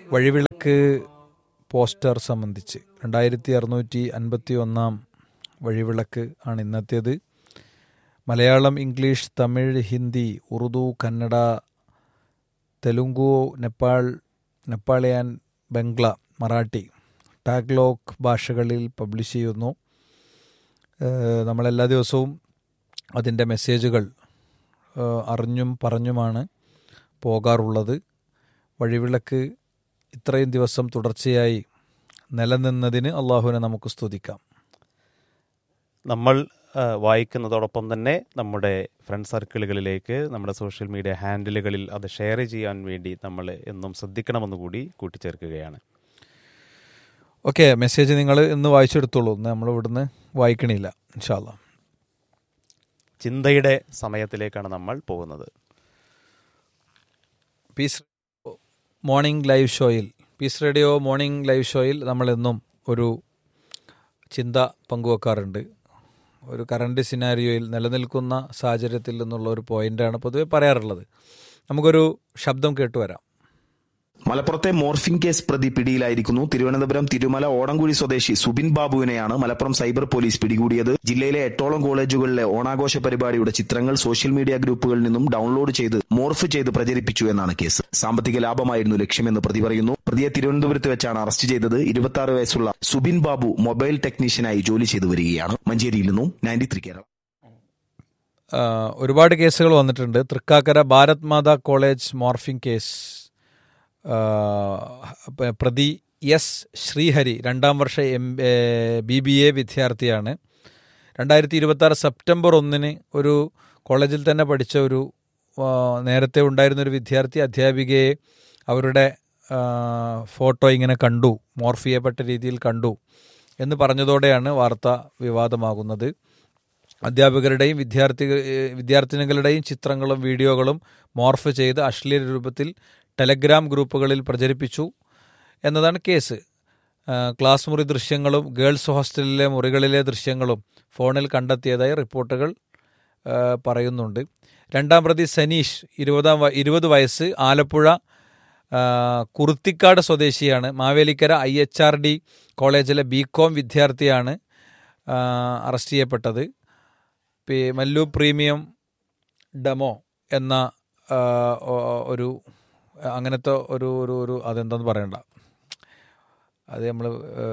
വഴിവിളക്ക് poster സംബന്ധിച്ച് രണ്ടായിരത്തി അറുന്നൂറ്റി അൻപത്തി ഒന്നാം വഴിവിളക്ക് ആണ് ഇന്നത്തേത് മലയാളം ഇംഗ്ലീഷ് തമിഴ് ഹിന്ദി ഉറുദു കന്നഡ തെലുങ്കു നേപ്പാൾ നേപ്പാളിയൻ ബംഗ്ല മറാഠി ടാഗ്ലോക്ക് ഭാഷകളിൽ പബ്ലിഷ് ചെയ്യുന്നു ഏഹ് നമ്മളെല്ലാ ദിവസവും അതിൻ്റെ മെസ്സേജുകൾ ഏഹ് അറിഞ്ഞും പറഞ്ഞുമാണ് പോകാറുള്ളത് വഴിവിളക്ക് ഇത്രയും ദിവസം തുടർച്ചയായി നിലനിന്നതിന് അള്ളാഹുവിനെ നമുക്ക് സ്തുതിക്കാം നമ്മൾ ആ, വായിക്കുന്നതോടൊപ്പം തന്നെ നമ്മുടെ ഫ്രണ്ട് സർക്കിളുകളിലേക്ക് നമ്മുടെ സോഷ്യൽ മീഡിയ ഹാൻഡിലുകളിൽ അത് ഷെയർ ചെയ്യാൻ വേണ്ടി നമ്മൾ എന്നും ശ്രദ്ധിക്കണമെന്ന് കൂടി കൂട്ടിച്ചേർക്കുകയാണ് ഓക്കെ മെസ്സേജ് നിങ്ങൾ ഇന്ന് വായിച്ചെടുത്തോളൂ ഇന്ന് നമ്മൾ ഇവിടുന്ന് വായിക്കണില്ല ഇൻഷാല്ല ചിന്തയുടെ സമയത്തിലേക്കാണ് നമ്മൾ പോകുന്നത് പീസ് മോർണിംഗ് ലൈവ് ഷോയിൽ പീസ് റേഡിയോ മോർണിംഗ് ലൈവ് ഷോയിൽ നമ്മളെന്നും ഒരു ചിന്ത പങ്കുവെക്കാറുണ്ട് ഒരു കറണ്ട് സിനാരിയോയിൽ നിലനിൽക്കുന്ന സാഹചര്യത്തിൽ നിന്നുള്ള ഒരു പോയിന്റാണ് പൊതുവെ പറയാറുള്ളത് നമുക്കൊരു ശബ്ദം കേട്ടുവരാം മലപ്പുറത്തെ മോർഫിംഗ് കേസ് പ്രതി പിടിയിലായിരിക്കുന്നു തിരുവനന്തപുരം തിരുമല ഓടംകുഴി സ്വദേശി സുബിൻ ബാബുവിനെയാണ് മലപ്പുറം സൈബർ പോലീസ് പിടികൂടിയത് ജില്ലയിലെ എട്ടോളം കോളേജുകളിലെ ഓണാഘോഷ പരിപാടിയുടെ ചിത്രങ്ങൾ സോഷ്യൽ മീഡിയ ഗ്രൂപ്പുകളിൽ നിന്നും ഡൗൺലോഡ് ചെയ്ത് മോർഫ് ചെയ്ത് പ്രചരിപ്പിച്ചു എന്നാണ് കേസ് സാമ്പത്തിക ലാഭമായിരുന്നു ലക്ഷ്യമെന്ന് പ്രതി പറയുന്നു പ്രതിയെ തിരുവനന്തപുരത്ത് വെച്ചാണ് അറസ്റ്റ് ചെയ്തത് ഇരുപത്തി ആറ് വയസ്സുള്ള സുബിൻ ബാബു മൊബൈൽ ടെക്നീഷ്യനായി ജോലി ചെയ്തു വരികയാണ് മഞ്ചേരിയിൽ നിന്നും നയൻറ്റി ത്രീ കേരള ആ, ഒരുപാട് കേസുകൾ വന്നിട്ടുണ്ട് Thrikkakara Bharat Mata college morphing case ആ, പ- പ്രതി എസ് ശ്രീഹരി രണ്ടാം വർഷ എം ബി ബി എ വിദ്യാർത്ഥിയാണ് രണ്ടായിരത്തി ഇരുപത്തി ആറ് സെപ്റ്റംബർ ഒന്നിന് ഒരു കോളേജിൽ തന്നെ പഠിച്ച ഒരു ആ, നേരത്തെ ഉണ്ടായിരുന്ന ഒരു വിദ്യാർത്ഥി അധ്യാപികയെ അവരുടെ ആ, ഫോട്ടോ ഇങ്ങനെ കണ്ടു മോർഫ് ചെയ്യപ്പെട്ട രീതിയിൽ കണ്ടു എന്ന് പറഞ്ഞതോടെയാണ് വാർത്ത വിവാദമാകുന്നത് അധ്യാപകരുടെയും വിദ്യാർത്ഥി വിദ്യാർത്ഥിനികളുടെയും ചിത്രങ്ങളും വീഡിയോകളും മോർഫ് ചെയ്ത് അശ്ലീല രൂപത്തിൽ ടെലഗ്രാം ഗ്രൂപ്പുകളിൽ പ്രചരിപ്പിച്ചു എന്നതാണ് കേസ് ആ, ക്ലാസ് മുറി ദൃശ്യങ്ങളും ഗേൾസ് ഹോസ്റ്റലിലെ മുറികളിലെ ദൃശ്യങ്ങളും ഫോണിൽ കണ്ടെത്തിയതായി റിപ്പോർട്ടുകൾ ആ, പറയുന്നുണ്ട് രണ്ടാം പ്രതി സനീഷ് ഇരുപതാം വ- ഇരുപത് വയസ്സ് ആലപ്പുഴ ആ, കുറുത്തിക്കാട് സ്വദേശിയാണ് Mavelikkara I H R D കോളേജിലെ ബി കോം വിദ്യാർത്ഥിയാണ് ആ, അറസ്റ്റ് ചെയ്യപ്പെട്ടത് പി- മല്ലു പ്രീമിയം ഡെമോ എന്ന ആ, ഒ- ഒരു അങ്ങനത്തെ ഒരു ഒരു ഒരു അതെന്താന്ന് പറയണ്ട അത് നമ്മൾ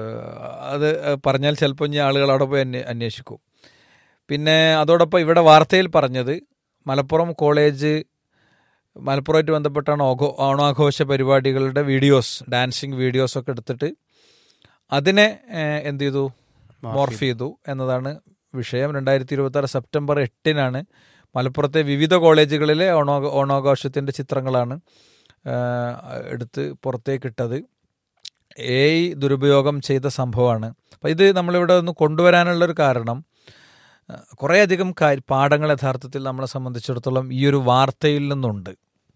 അത് പറഞ്ഞാൽ ചിലപ്പോൾ ഇനി ആളുകൾ അവിടെ പോയി അന്വേ- അന്വേഷിക്കും പിന്നെ അതോടൊപ്പം ഇവിടെ വാർത്തയിൽ പറഞ്ഞത് മലപ്പുറം കോളേജ് മലപ്പുറമായിട്ട് ബന്ധപ്പെട്ടാണ് ഓഘോ ഓണാഘോഷ പരിപാടികളുടെ വീഡിയോസ് ഡാൻസിങ് വീഡിയോസ് ഒക്കെ എടുത്തിട്ട് അതിനെ ഏഹ്, എന്ത് ചെയ്തു മോർഫ് ചെയ്തു എന്നതാണ് വിഷയം രണ്ടായിരത്തി ഇരുപത്തി ആറ് സെപ്റ്റംബർ എട്ടിനാണ് മലപ്പുറത്തെ വിവിധ കോളേജുകളിലെ ഓണോ ഓണാഘോഷത്തിൻ്റെ ചിത്രങ്ങളാണ് ഏഹ്, എടുത്ത് പുറത്തേക്കിട്ടത് എ ഐ ദുരുപയോഗം ചെയ്ത സംഭവമാണ് അപ്പം ഇത് നമ്മളിവിടെ ഒന്ന് കൊണ്ടുവരാനുള്ളൊരു കാരണം ഏഹ്, കുറേയധികം കാര്യം പാഠങ്ങൾ യഥാർത്ഥത്തിൽ നമ്മളെ സംബന്ധിച്ചിടത്തോളം ഈ ഒരു വാർത്തയിൽ നിന്നുണ്ട്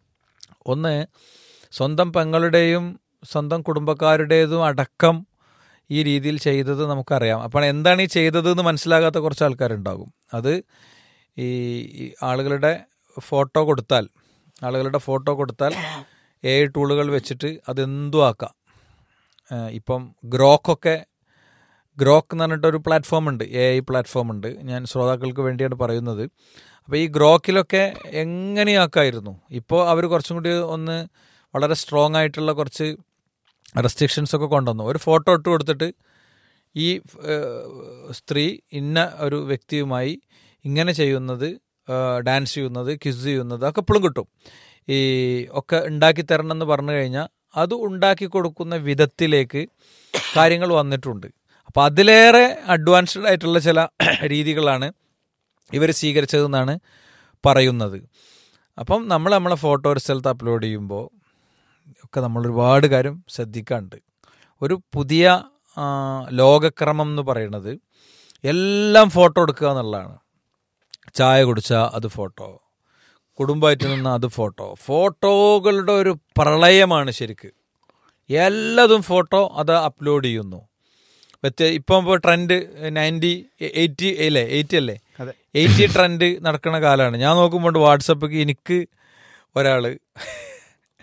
ഒന്ന് സ്വന്തം പെങ്ങളുടെയും സ്വന്തം കുടുംബക്കാരുടേതും അടക്കം ഈ രീതിയിൽ ചെയ്തത് നമുക്കറിയാം അപ്പോൾ എന്താണ് ഈ ചെയ്തത് എന്ന് മനസ്സിലാകാത്ത കുറച്ച് ആൾക്കാരുണ്ടാകും അത് ഈ ഈ ആളുകളുടെ ഫോട്ടോ കൊടുത്താൽ ആളുകളുടെ ഫോട്ടോ കൊടുത്താൽ എ ഐ ടൂളുകൾ വെച്ചിട്ട് അതെന്തും ആക്കാം ഏഹ് ഇപ്പം ഗ്രോക്കൊക്കെ ഗ്രോക്ക് എന്ന് പറഞ്ഞിട്ടൊരു പ്ലാറ്റ്ഫോം ഉണ്ട് എ ഐ പ്ലാറ്റ്ഫോം ഉണ്ട് ഞാൻ ശ്രോതാക്കൾക്ക് വേണ്ടിയാണ് പറയുന്നത് അപ്പോൾ ഈ ഗ്രോക്കിലൊക്കെ എങ്ങനെയാക്കായിരുന്നു ഇപ്പോൾ അവർ കുറച്ചും കൂടി ഒന്ന് വളരെ സ്ട്രോങ് ആയിട്ടുള്ള കുറച്ച് റെസ്ട്രിക്ഷൻസ് ഒക്കെ കൊണ്ടുവന്നു ഒരു ഫോട്ടോ ഇട്ട് കൊടുത്തിട്ട് ഈ ഏഹ്, സ്ത്രീ ഇന്ന ഒരു വ്യക്തിയുമായി ഇങ്ങനെ ചെയ്യുന്നത് ഡാൻസ് ചെയ്യുന്നത് കിസ് ചെയ്യുന്നത് ഒക്കെ എപ്പോഴും കിട്ടും ഈ ഒക്കെ ഉണ്ടാക്കി തരണം എന്ന് പറഞ്ഞു കഴിഞ്ഞാൽ അത് ഉണ്ടാക്കി കൊടുക്കുന്ന വിധത്തിലേക്ക് കാര്യങ്ങൾ വന്നിട്ടുണ്ട് അപ്പോൾ അതിലേറെ അഡ്വാൻസ്ഡ് ആയിട്ടുള്ള ചില രീതികളാണ് ഇവർ സ്വീകരിച്ചതെന്നാണ് പറയുന്നത് അപ്പം നമ്മൾ നമ്മളെ ഫോട്ടോ ഒരു സ്ഥലത്ത് അപ്ലോഡ് ചെയ്യുമ്പോൾ ഒക്കെ നമ്മൾ ഒരുപാട് കാര്യം ശ്രദ്ധിക്കാനുണ്ട് ഒരു പുതിയ ആ, ലോകക്രമം എന്ന് പറയുന്നത് എല്ലാം ഫോട്ടോ എടുക്കുക എന്നുള്ളതാണ് ചായ കുടിച്ചാൽ അത് ഫോട്ടോ കുടുംബമായിട്ട് നിന്ന് അത് ഫോട്ടോ ഫോട്ടോകളുടെ ഒരു പ്രളയമാണ് ശരിക്ക് എല്ലാതും ഫോട്ടോ അത് അപ്ലോഡ് ചെയ്യുന്നു വ്യത്യ ഇപ്പം ഇപ്പോൾ ട്രെൻഡ് നയൻറ്റി എയ്റ്റി അല്ലേ എയ്റ്റി അല്ലേ അതെ. എയ്റ്റി ട്രെൻഡ് നടക്കുന്ന കാലമാണ് ഞാൻ നോക്കുമ്പോൾ വാട്സപ്പിക്ക് എനിക്ക് ഒരാൾ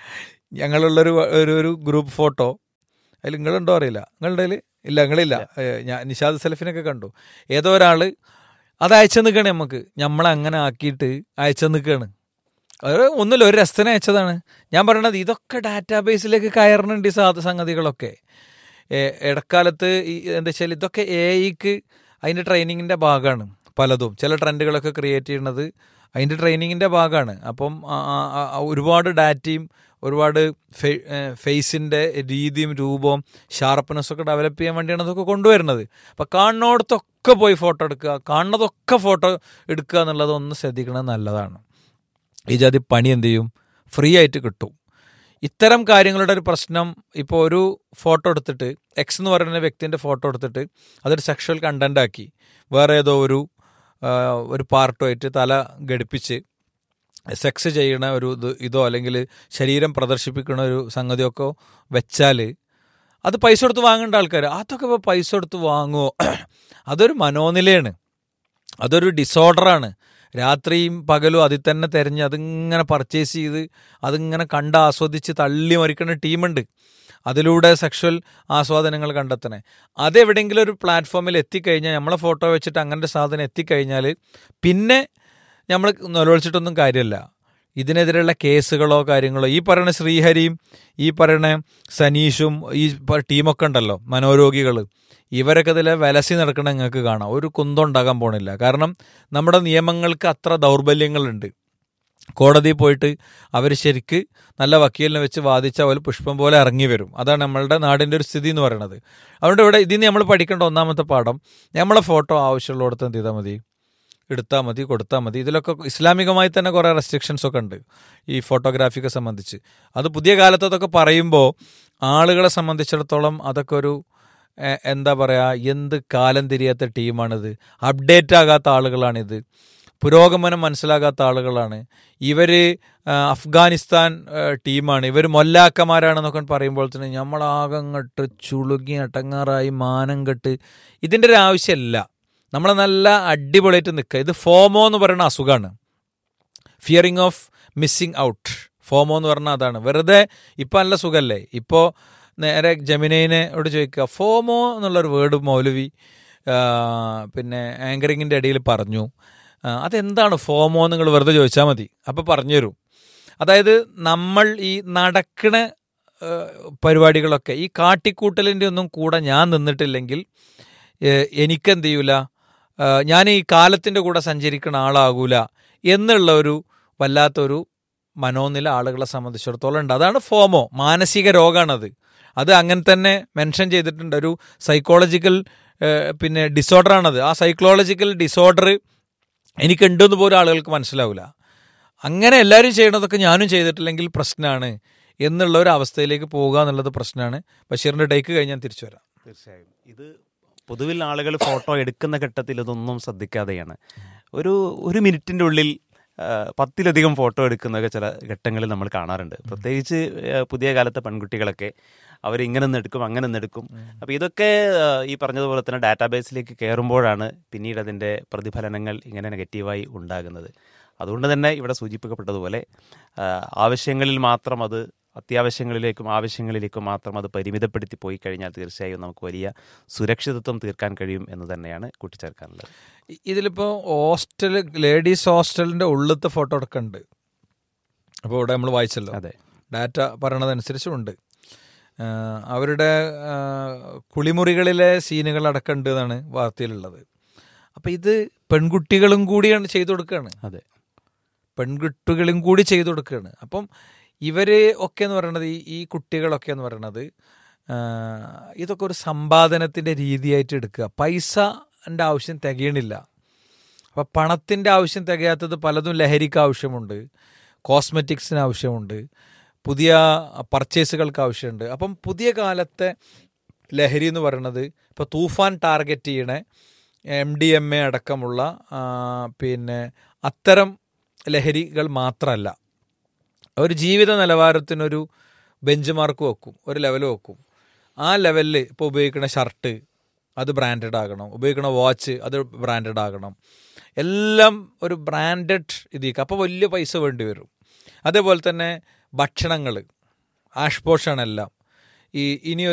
ഞങ്ങളുള്ളൊരു ഒരു ഒരു ഗ്രൂപ്പ് ഫോട്ടോ അതിൽ നിങ്ങളുണ്ടോ അറിയില്ല നിങ്ങളുടെ കയ്യിൽ ഇല്ല നിങ്ങളില്ല ഏ, ഞാൻ നിഷാദ് സലഫിനൊക്കെ കണ്ടു ഏതോ ഒരാൾ അത് അയച്ചു നിൽക്കണേ നമുക്ക് നമ്മളെ അങ്ങനെ ആക്കിയിട്ട് അയച്ചു നിൽക്കുകയാണ് അത് ഒന്നുമില്ല ഒരു രസത്തിന് അയച്ചതാണ് ഞാൻ പറയണത് ഇതൊക്കെ ഡാറ്റാബേസിലേക്ക് കയറുന്നുണ്ട് ഈ സാധ സംഗതികളൊക്കെ ഏ, ഇടക്കാലത്ത് ഈ എന്താ വെച്ചാൽ ഇതൊക്കെ എ ഐക്ക് അതിൻ്റെ ട്രെയിനിങ്ങിൻ്റെ ഭാഗമാണ് പലതും ചില ട്രെൻഡുകളൊക്കെ ക്രിയേറ്റ് ചെയ്യുന്നത് അതിൻ്റെ ട്രെയിനിങ്ങിൻ്റെ ഭാഗമാണ് അപ്പം ആ- ആ- ആ- ആ ഒരുപാട് ഡാറ്റയും ഒരുപാട് ഫെ- ഏ, ഫേസിൻ്റെ രീതിയും രൂപവും ഷാർപ്പ്നെസ് ഒക്കെ ഡെവലപ്പ് ചെയ്യാൻ വേണ്ടിയാണ് അതൊക്കെ കൊണ്ടുവരുന്നത് അപ്പം കാണുന്നിടത്തൊക്കെ പോയി ഫോട്ടോ എടുക്കുക കാണുന്നതൊക്കെ ഫോട്ടോ എടുക്കുക എന്നുള്ളത് ഒന്ന് ശ്രദ്ധിക്കണത് നല്ലതാണ് ഈ ജാതി പണി എന്ത് ചെയ്യും ഫ്രീ ആയിട്ട് കിട്ടും ഇത്തരം കാര്യങ്ങളുടെ ഒരു പ്രശ്നം ഇപ്പോൾ ഒരു ഫോട്ടോ എടുത്തിട്ട് എക്സ് എന്ന് പറയുന്ന വ്യക്തിൻ്റെ ഫോട്ടോ എടുത്തിട്ട് അതൊരു സെക്ഷൽ കണ്ടന്റ് ആക്കി വേറെ ഏതോ ഒരു ആ, ഒരു പാർട്ടുമായിട്ട് തല ഘടിപ്പിച്ച് സെക്സ് ചെയ്യണ ഒരു ഇത് ഇതോ അല്ലെങ്കിൽ ശരീരം പ്രദർശിപ്പിക്കുന്ന ഒരു സംഗതിയൊക്കെ വെച്ചാൽ അത് പൈസ കൊടുത്ത് വാങ്ങേണ്ട ആൾക്കാർ അതൊക്കെ ഇപ്പോൾ പൈസ കൊടുത്ത് വാങ്ങുമോ അതൊരു മനോനിലയാണ് അതൊരു ഡിസോർഡറാണ് രാത്രിയും പകലും അതിൽ തന്നെ തിരഞ്ഞ് അതിങ്ങനെ പർച്ചേസ് ചെയ്ത് അതിങ്ങനെ കണ്ട് ആസ്വദിച്ച് തള്ളി മറിക്കുന്ന ടീമുണ്ട് അതിലൂടെ സെക്ഷൽ ആസ്വാദനങ്ങൾ കണ്ടെത്തണേ അതെവിടെയെങ്കിലും ഒരു പ്ലാറ്റ്ഫോമിൽ എത്തിക്കഴിഞ്ഞാൽ നമ്മളെ ഫോട്ടോ വെച്ചിട്ട് അങ്ങനത്തെ സാധനം എത്തിക്കഴിഞ്ഞാൽ പിന്നെ നമ്മൾ നിലവിളിച്ചിട്ടൊന്നും കാര്യമല്ല ഇതിനെതിരെയുള്ള കേസുകളോ കാര്യങ്ങളോ ഈ പറയുന്ന ശ്രീഹരിയും ഈ പറയുന്ന സനീഷും ഈ പ- ടീമൊക്കെ ഉണ്ടല്ലോ മനോരോഗികൾ ഇവരൊക്കെ ഇതിലെ വിലസി നടക്കണ നിങ്ങൾക്ക് കാണാം ഒരു കുന്തം ഉണ്ടാകാൻ പോണില്ല കാരണം നമ്മുടെ നിയമങ്ങൾക്ക് അത്ര ദൗർബല്യങ്ങളുണ്ട് കോടതിയിൽ പോയിട്ട് അവർ ശരിക്ക് നല്ല വക്കീലിനെ വെച്ച് വാദിച്ച പോലെ പുഷ്പം പോലെ ഇറങ്ങി വരും അതാണ് നമ്മളുടെ നാടിൻ്റെ ഒരു സ്ഥിതി എന്ന് പറയുന്നത് അതുകൊണ്ട് ഇവിടെ ഇതിന് നമ്മൾ പഠിക്കേണ്ട ഒന്നാമത്തെ പാഠം നമ്മളെ ഫോട്ടോ ആവശ്യമുള്ളിടത്ത് എന്ത് ചെയ്താൽ മതി എടുത്താൽ മതി കൊടുത്താൽ മതി ഇതിലൊക്കെ ഇസ്ലാമികമായി തന്നെ കുറേ റെസ്ട്രിക്ഷൻസ് ഒക്കെ ഉണ്ട് ഈ ഫോട്ടോഗ്രാഫിക്കെ സംബന്ധിച്ച് അത് പുതിയ കാലത്ത് അതൊക്കെ പറയുമ്പോൾ ആളുകളെ സംബന്ധിച്ചിടത്തോളം അതൊക്കെ ഒരു എ- എന്താ പറയുക എന്ത് കാലം തിരിയാത്ത ടീമാണിത് അപ്ഡേറ്റ് ആകാത്ത ആളുകളാണിത് പുരോഗമനം മനസ്സിലാകാത്ത ആളുകളാണ് ഇവർ അഫ്ഗാനിസ്ഥാൻ ആ, ടീമാണ് ഇവർ മൊല്ലാക്കന്മാരാണെന്നൊക്കെ പറയുമ്പോൾ തന്നെ നമ്മളാകങ്ങട്ട് ചുളുങ്ങി അട്ടങ്ങാറായി മാനം കെട്ട് ഇതിൻ്റെ ഒരു ആവശ്യമില്ല നമ്മൾ നല്ല അടിപൊളിയായിട്ട് നിൽക്കുക ഇത് ഫോമോ എന്ന് പറയുന്ന അസുഖമാണ് fearing of missing out FOMO എന്ന് പറഞ്ഞാൽ അതാണ് വെറുതെ ഇപ്പം നല്ല സുഖമല്ലേ ഇപ്പോൾ നേരെ ജമിനയിനോട് ചോദിക്കുക ഫോമോ എന്നുള്ളൊരു വേർഡ് മൗലവി ആ, പിന്നെ ആങ്കറിങ്ങിൻ്റെ ഇടയിൽ പറഞ്ഞു ആ, അതെന്താണ് ഫോമോ എന്ന് നിങ്ങൾ വെറുതെ ചോദിച്ചാൽ മതി അപ്പോൾ പറഞ്ഞുതരും അതായത് നമ്മൾ ഈ നടക്കണ ആ, പരിപാടികളൊക്കെ ഈ കാട്ടിക്കൂട്ടലിൻ്റെ ഒന്നും കൂടെ ഞാൻ നിന്നിട്ടില്ലെങ്കിൽ ഏഹ്, എനിക്കെന്ത് ചെയ്യൂല ആ, ഞാൻ ഈ കാലത്തിൻ്റെ കൂടെ സഞ്ചരിക്കുന്ന ആളാകൂല എന്നുള്ള ഒരു വല്ലാത്തൊരു മനോനില ആളുകളെ സംബന്ധിച്ചിടത്തോളം ഉണ്ട് അതാണ് ഫോമോ മാനസിക രോഗമാണത് അത് അങ്ങനെ തന്നെ മെൻഷൻ ചെയ്തിട്ടുണ്ട് ഒരു സൈക്കോളജിക്കൽ പിന്നെ ഡിസോർഡറാണത് ആ സൈക്കോളജിക്കൽ ഡിസോർഡർ എനിക്കുണ്ടെന്ന് പോലും ആളുകൾക്ക് മനസ്സിലാവില്ല അങ്ങനെ എല്ലാവരും ചെയ്യണതൊക്കെ ഞാനും ചെയ്തിട്ടില്ലെങ്കിൽ പ്രശ്നമാണ് എന്നുള്ള ഒരു അവസ്ഥയിലേക്ക് പോകുക എന്നുള്ളത് പ്രശ്നമാണ് ബഷീറിൻ്റെ ടേക്ക് കഴിഞ്ഞാൽ തിരിച്ചു വരാം തീർച്ചയായും ഇത് പൊതുവിൽ ആളുകൾ ഫോട്ടോ എടുക്കുന്ന ഘട്ടത്തിൽ ഇതൊന്നും ശ്രദ്ധിക്കാതെയാണ് ഒരു ഒരു മിനിറ്റിൻ്റെ ഉള്ളിൽ ആ, പത്തിലധികം ഫോട്ടോ എടുക്കുന്നതൊക്കെ ചില ഘട്ടങ്ങളിൽ നമ്മൾ കാണാറുണ്ട് പ്രത്യേകിച്ച് ആ, പുതിയ കാലത്തെ പെൺകുട്ടികളൊക്കെ അവർ ഇങ്ങനെ നിന്ന് എടുക്കും അങ്ങനെ നിന്ന് എടുക്കും അപ്പോൾ ഇതൊക്കെ ആ, ഈ പറഞ്ഞതുപോലെ തന്നെ ഡാറ്റാബേസിലേക്ക് കയറുമ്പോഴാണ് പിന്നീട് അതിൻ്റെ പ്രതിഫലനങ്ങൾ ഇങ്ങനെ നെഗറ്റീവായി ഉണ്ടാകുന്നത് അതുകൊണ്ട് തന്നെ ഇവിടെ സൂചിപ്പിക്കപ്പെട്ടതുപോലെ ആ, ആവശ്യങ്ങളിൽ മാത്രം അത് അത്യാവശ്യങ്ങളിലേക്കും ആവശ്യങ്ങളിലേക്കും മാത്രം അത് പരിമിതപ്പെടുത്തി പോയി കഴിഞ്ഞാൽ തീർച്ചയായും നമുക്ക് വലിയ സുരക്ഷിതത്വം തീർക്കാൻ കഴിയും എന്ന് തന്നെയാണ് കൂട്ടിച്ചേർക്കാനുള്ളത് ഇ- ഇതിലിപ്പോ ഹോസ്റ്റൽ ലേഡീസ് ഹോസ്റ്റലിന്റെ ഉള്ളിലത്തെ ഫോട്ടോ എടുക്കുന്നുണ്ട് അപ്പോൾ ഇവിടെ നമ്മൾ വായിച്ചല്ലോ അതെ ഡാറ്റ പറയണതനുസരിച്ചും ഉണ്ട് ആ, അവരുടെ ആ, കുളിമുറികളിലെ സീനുകൾ അടക്കമുണ്ട് എന്നാണ് വാർത്തയിലുള്ളത് അപ്പം ഇത് പെൺകുട്ടികളും കൂടിയാണ് ചെയ്തു കൊടുക്കുകയാണ് അതെ പെൺകുട്ടികളും കൂടി ചെയ്തു കൊടുക്കുകയാണ് അപ്പം ഇവർ ഒക്കെ എന്ന് പറയുന്നത് ഈ ഈ കുട്ടികളൊക്കെ എന്ന് പറയുന്നത് ആ, ഇതൊക്കെ ഒരു സമ്പാദനത്തിൻ്റെ രീതിയായിട്ട് എടുക്കുക പൈസൻ്റെ ആവശ്യം തികയണില്ല അപ്പം പണത്തിൻ്റെ ആവശ്യം തികയാത്തത് പലതും ലഹരിക്ക് ആവശ്യമുണ്ട് കോസ്മെറ്റിക്സിന് ആവശ്യമുണ്ട് പുതിയ പർച്ചേസുകൾക്ക് ആവശ്യമുണ്ട് അപ്പം പുതിയ കാലത്തെ ലഹരി എന്ന് പറയുന്നത് ഇപ്പോൾ തൂഫാൻ ടാർഗറ്റ് ചെയ്യണ എം ഡി എം എ അടക്കമുള്ള ആ, പിന്നെ അത്തരം ലഹരികൾ മാത്രമല്ല ഒരു ജീവിത നിലവാരത്തിനൊരു ബെഞ്ച് മാർക്ക് വെക്കും ഒരു ലെവൽ വെക്കും ആ ലെവലിൽ ഇപ്പോൾ ഉപയോഗിക്കുന്ന ഷർട്ട് അത് ബ്രാൻഡഡ് ആകണം ഉപയോഗിക്കുന്ന വാച്ച് അത് ബ്രാൻഡഡ് ആകണം എല്ലാം ഒരു ബ്രാൻഡഡ് ഇതിക്ക് അപ്പോൾ വലിയ പൈസ വേണ്ടി വരും അതേപോലെ തന്നെ ഭക്ഷണങ്ങൾ ആഷ്പോഷാണ് എല്ലാം ഈ ഇനി